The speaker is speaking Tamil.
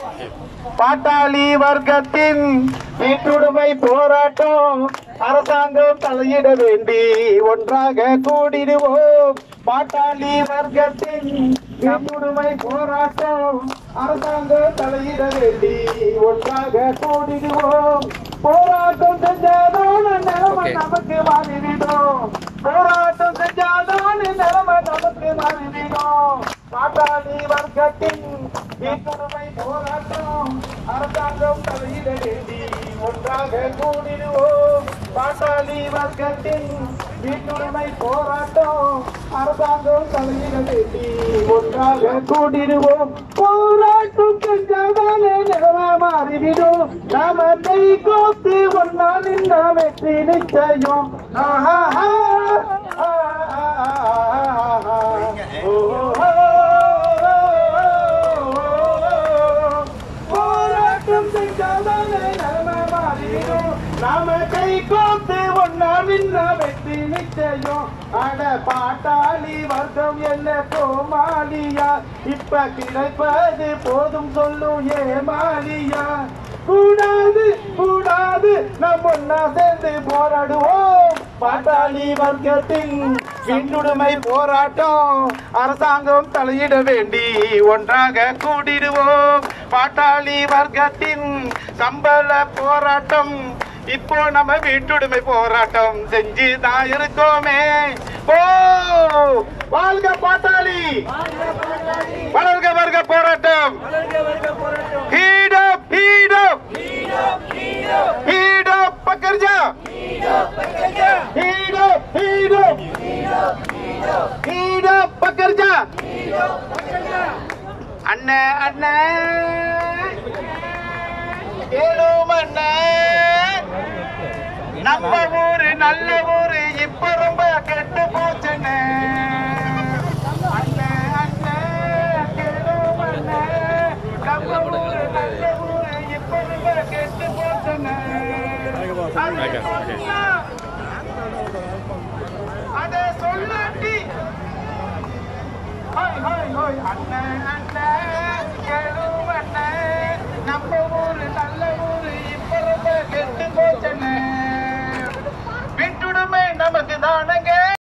பாட்டாளி வர்க்கத்தின் வீட்டுடைமை போராட்டம் அரசாங்கம் தலையிட வேண்டி ஒன்றாக கூடிடுவோம் பாட்டாளி வர்க்கத்தின் வீட்டுடைமை போராட்டம் அரசாங்கம் தலையிட வேண்டி ஒன்றாக கூடிடுவோம் போராட்டம் செஞ்சாதான் நிலைமை நமக்கு மாறிவிடும் போராட்டம் செஞ்சாதான் நிலைமை நமக்கு மாறிவிடும் பாட்டாளி வர்க்கத்தின் வீட்டுரிமை போராட்டம் அரசாங்கம் தலையிட வேண்டி ஒன்றாக கூடிடுவோம் பாட்டாளி வர்க்கத்தின் வீட்டுரிமை போராட்டம் அரசாங்கம் தலையிட வேண்டி ஒன்றாக கூடிடுவோம் போராட்டம் செஞ்சாதானே நிலவ மாறிவிடும் நாம கை கோத்து ஒன்னா நின்ற வெற்றி நிச்சயம் ஆஹா போராட்டம் செஞ்சாதானே நிலைமை மாறிடும் நாம கை கோத்து ஒன்னா நின்ற வெற்றி நிச்சயம் அட பாட்டாளி வர்க்கம் என்ன கோமாளியா இப்ப கிடைப்பது போதும் சொல்லும் ஏமாளியா கூடாது கூடாது நம்ம ஒன்னா சேர்ந்து போராடுவோம் பாட்டாளி வர்க்கத்தின் விண்ணுடைமை போராட்டம் அரசாங்கம் தலையிட வேண்டி ஒன்றாக கூடிடுவோம் பாட்டாளி வர்க்கத்தின் சம்பள போராட்டம் இப்போ நம்ம வீட்டுடைமை போராட்டம் செஞ்சு தான் இருக்கோமே ஓ வாழ்க பாட்டாளி வளர்க வர்க்க போராட்டம் Heat up, heat up, heat up, பக்கர்ஜா heat up, heat up, heat up, பக்கர்ஜா அண்ணே அண்ணே ஏழும் அண்ணே நம்ம ஊரு நல்ல ஊரு இப்ப ரொம்ப கெட்டு போச்சுண்ணே அண்ணே அண்ணே ஏழும் அண்ணே நம்ம ஊரு நல்ல ஊரு இப்ப ரொம்ப கெட்டு போச்சுண்ணே அதை சொன்னா, அதை சொல்லாட்டி ஹாய் ஹாய் ஹாய் அண்ணே அண்ணே